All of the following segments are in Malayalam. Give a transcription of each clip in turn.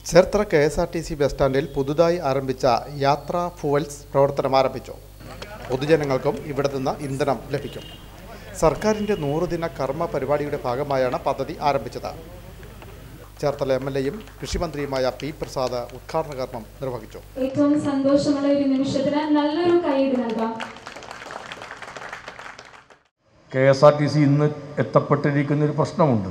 Cherthala K S R T C bus സ്റ്റാൻഡിൽ പുതുതായി ആരംഭിച്ച യാത്ര ഫുവൽസ് പ്രവർത്തനം ആരംഭിച്ചു പൊതുജനങ്ങൾക്കും ഇവിടെ നിന്ന് ഇന്ധനം ലഭിക്കും സർക്കാരിൻ്റെ നൂറുദിന കർമ്മ പരിപാടിയുടെ ഭാഗമായാണ് പദ്ധതി ആരംഭിച്ചത് ചേർത്തല എം എൽ എയും കൃഷിമന്ത്രിയുമായ പി പ്രസാദ് ഉദ്ഘാടന കർമ്മം നിർവഹിച്ചു ഏറ്റവും സന്തോഷമുള്ള ഒരു നിമിഷത്തിന് നല്ലൊരു കൈയ്യടി നൽകാം K S R T C ഇന്ന് എത്തപ്പെട്ടിരിക്കുന്ന ഒരു പ്രശ്നമുണ്ട്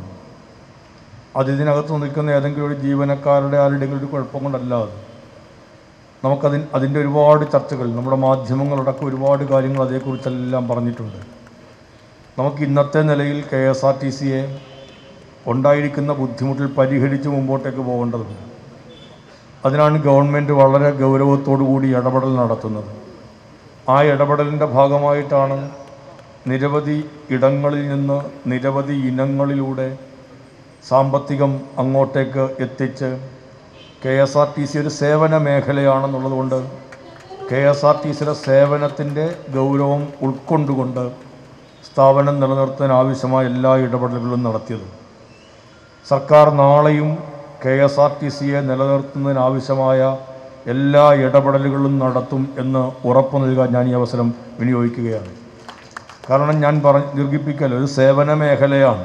അത് ഇതിനകത്ത് നിൽക്കുന്ന ഏതെങ്കിലും ഒരു ജീവനക്കാരുടെ ആരുടെയെങ്കിലും ഒരു കുഴപ്പം കൊണ്ടല്ലാതെ നമുക്കതിന് അതിൻ്റെ ഒരുപാട് ചർച്ചകൾ നമ്മുടെ മാധ്യമങ്ങളടക്കം ഒരുപാട് കാര്യങ്ങൾ അതേക്കുറിച്ചെല്ലാം പറഞ്ഞിട്ടുണ്ട് നമുക്ക് ഇന്നത്തെ നിലയിൽ കെ എസ് ആർ ടി സിയെ ഉണ്ടായിരിക്കുന്ന ബുദ്ധിമുട്ടിൽ പരിഹരിച്ച് മുമ്പോട്ടേക്ക് പോകേണ്ടതുണ്ട് അതിനാണ് ഗവൺമെൻറ് വളരെ ഗൗരവത്തോടു കൂടി ഇടപെടൽ നടത്തുന്നത് ആ ഇടപെടലിൻ്റെ ഭാഗമായിട്ടാണ് നിരവധി ഇടങ്ങളിൽ നിന്ന് നിരവധി ഇനങ്ങളിലൂടെ സാമ്പത്തികം അങ്ങോട്ടേക്ക് എത്തിച്ച് K S R T C ഒരു സേവന മേഖലയാണെന്നുള്ളത് കൊണ്ട് കെ എസ് ആർ ടി സിയുടെ സേവനത്തിൻ്റെ ഗൗരവം ഉൾക്കൊണ്ടുകൊണ്ട് സ്ഥാപനം നിലനിർത്താൻ ആവശ്യമായ എല്ലാ ഇടപെടലുകളും നടത്തിയത് സർക്കാർ നാളെയും കെ എസ് ആർ ടി സിയെ നിലനിർത്തുന്നതിനാവശ്യമായ എല്ലാ ഇടപെടലുകളും നടത്തും എന്ന് ഉറപ്പ് നൽകാൻ ഞാൻ ഈ അവസരം വിനിയോഗിക്കുകയാണ് കാരണം ഞാൻ പറഞ്ഞ് ദീർഘിപ്പിക്കൽ ഒരു സേവന മേഖലയാണ്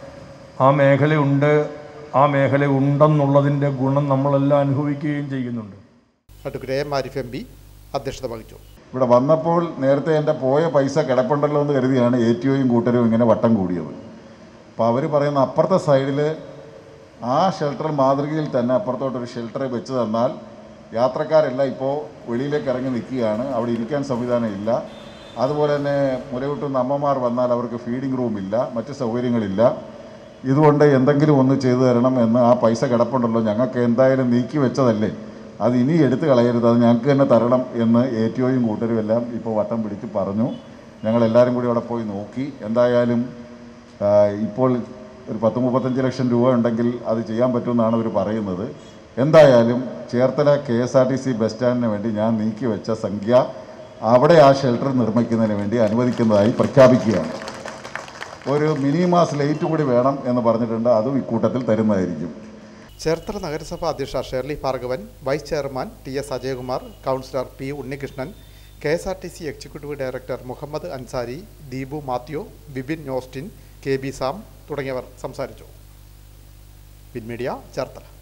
ആ മേഖലയുണ്ട് ആ മേഖല ഉണ്ടെന്നുള്ളതിൻ്റെ ഗുണം നമ്മളെല്ലാം അനുഭവിക്കുകയും ചെയ്യുന്നുണ്ട് advocate M Arif M P അധ്യക്ഷത വഹിച്ചു ഇവിടെ വന്നപ്പോൾ നേരത്തെ എൻ്റെ പോയ പൈസ കിടപ്പുണ്ടല്ലോ എന്ന് കരുതിയാണ് എ ടി ഒയും കൂട്ടരും ഇങ്ങനെ വട്ടം കൂടിയത് അപ്പോൾ അവർ പറയുന്ന അപ്പുറത്തെ സൈഡിൽ ആ ഷെൽട്ടർ മാതൃകയിൽ തന്നെ അപ്പുറത്തോട്ടൊരു ഷെൽട്ടർ വെച്ച് തന്നാൽ യാത്രക്കാരെല്ലാം ഇപ്പോൾ വെളിയിലേക്ക് ഇറങ്ങി നിൽക്കുകയാണ് അവിടെ ഇരിക്കാൻ സംവിധാനം ഇല്ല അതുപോലെ തന്നെ മുലയൂട്ടുന്ന അമ്മമാർ വന്നാൽ അവർക്ക് ഫീഡിംഗ് റൂം ഇല്ല മറ്റ് സൗകര്യങ്ങളില്ല ഇതുകൊണ്ട് എന്തെങ്കിലും ഒന്ന് ചെയ്തു തരണം എന്ന് ആ പൈസ കിടപ്പുണ്ടല്ലോ ഞങ്ങൾക്ക് എന്തായാലും നീക്കി വെച്ചതല്ലേ അത് ഇനി എടുത്തു കളയരുത് അത് ഞങ്ങൾക്ക് തന്നെ തരണം എന്ന് എ ടി ഒയും കൂട്ടരും എല്ലാം ഇപ്പോൾ വട്ടം പിടിച്ച് പറഞ്ഞു ഞങ്ങളെല്ലാവരും കൂടി അവിടെ പോയി നോക്കി എന്തായാലും ആ, ഇപ്പോൾ ഒരു പത്ത് മുപ്പത്തഞ്ച് ലക്ഷം രൂപ ഉണ്ടെങ്കിൽ അത് ചെയ്യാൻ പറ്റുമെന്നാണ് അവർ പറയുന്നത് എന്തായാലും Cherthala K S R T C bus സ്റ്റാൻഡിന് വേണ്ടി ഞാൻ നീക്കി വെച്ച സംഖ്യ അവിടെ ആ ഷെൽട്ടർ നിർമ്മിക്കുന്നതിന് വേണ്ടി അനുവദിക്കുന്നതായി പ്രഖ്യാപിക്കുകയാണ് ഒരു മിനി മാസ് ലൈറ്റ് കൂടി വേണം എന്ന് പറഞ്ഞിട്ടുണ്ട് അതും ഇക്കൂട്ടത്തിൽ തരുന്നതായിരിക്കും ചേർത്തല നഗരസഭാ അധ്യക്ഷ Shirley Bhargavan vice chairman T S Ajayakumar councillor P Unnikrishnan K S R T C executive director Muhammad Ansari Deepu Mathew Bibin Nostin K B Sam തുടങ്ങിയവർ സംസാരിച്ചു പിൻമീഡിയ ചേർത്തല